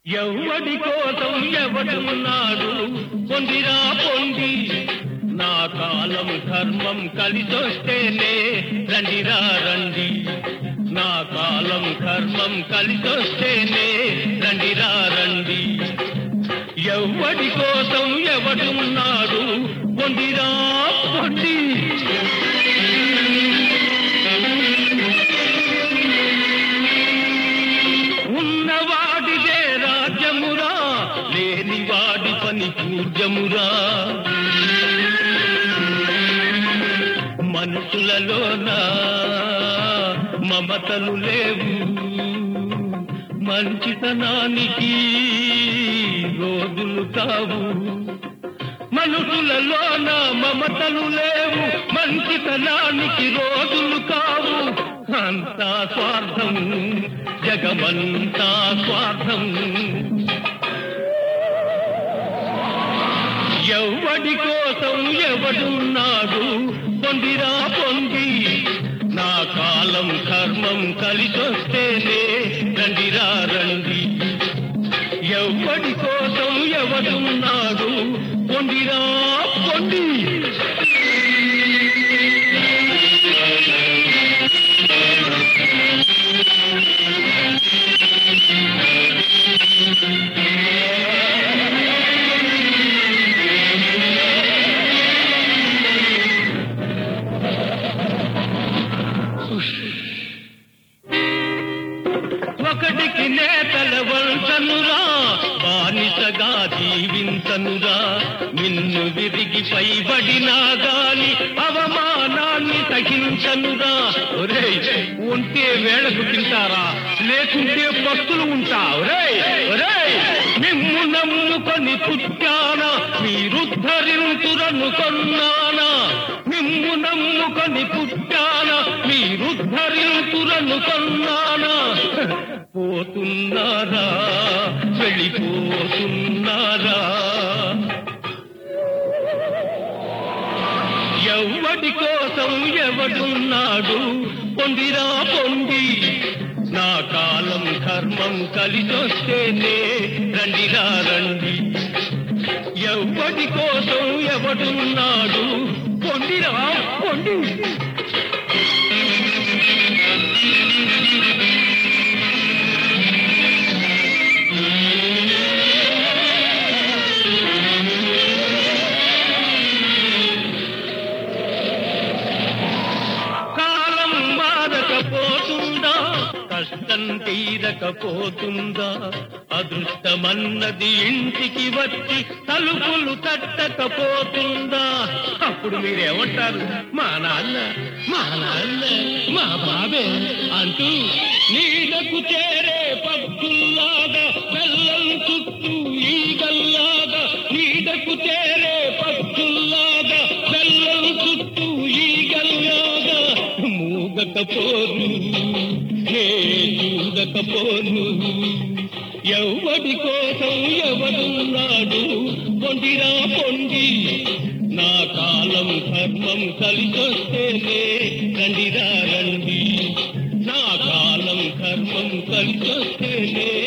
ఎవడి కోసం ఎవడున్నాడు పొందిరా పొంది నా కాలం ధర్మం కలిసొస్తేనే రండిరా రండి నా కాలం ధర్మం కలిసొస్తేనే రండిరా రండి ఎవడి కోసం ఎవడున్నాడు పొందిరా పొంది ఉన్నవాడిదే రాజ్యమురా లేనివాడి పని పూజ్యమురా మనుషులలోన మమతలు లేవు మంచితనానికి రోజులు కావు మనుషులలోన మమతలు లేవు మంచితనానికి రోజులు కావు అంతా స్వార్థం జగమంతా స్వార్థం ఎవడి కోసం ఎవడున్నాడు పొందిరా పొంది నా కాలం కర్మం కలిసొస్తేనే రండిరా రండి ఎవడి కోసం ఎవడున్నాడు పొందిరా పొంది ఒకటికి నేతల వంచనురా బానిసగా జీవించనురా నిన్ను విరిగి పైబడినా గాని అవమానాన్ని సహించనురా ఒరేయ్ ఉంటే వేళకు తింటారా లేకుంటే పస్తులు ఉంటా ఒరేయ్ ఒరేయ్ మిమ్ము నమ్ముకొని పుట్టానా మీరుద్ధరించురను కొన్నానా మిమ్ము నమ్ముకొని పుట్టానా మీరుద్ధరించురను కొన్నానా పోతున్నారా వెళ్ళిపోతున్నారా ఎవడి కోసం ఎవడున్నాడు పొందిరా పొంది నా కాలం ధర్మం కలిసొస్తేనే రండిరా రండి ఎవడి కోసం ఎవడున్నాడు పొందిరా పొండి కాలం మారకపోతుందా కష్టం తీరకపోతుందా అదృష్టమన్నది ఇంటికి వచ్చి తలుపులు తట్టకపోతుందా అప్పుడు మీరేమంటారు మా నాన్న మా నాన్న మా బాబే అంటూ నీడకు చేరే పక్షుల్లాగా బెల్లం చుట్టూ ఈగల్లాగా నీడకు చేరే పక్షుల్లాగా బెల్లం చుట్టూ ఈగల్లాగా మూగకపోను హే చూడకపోను ఎవడి కోసం ఎవడున్నాడు పొందిరా పొంది నా కాలం ధర్మం కలిసొస్తేనే రండిరా రండి నా కాలం ధర్మం కలిసొస్తేనే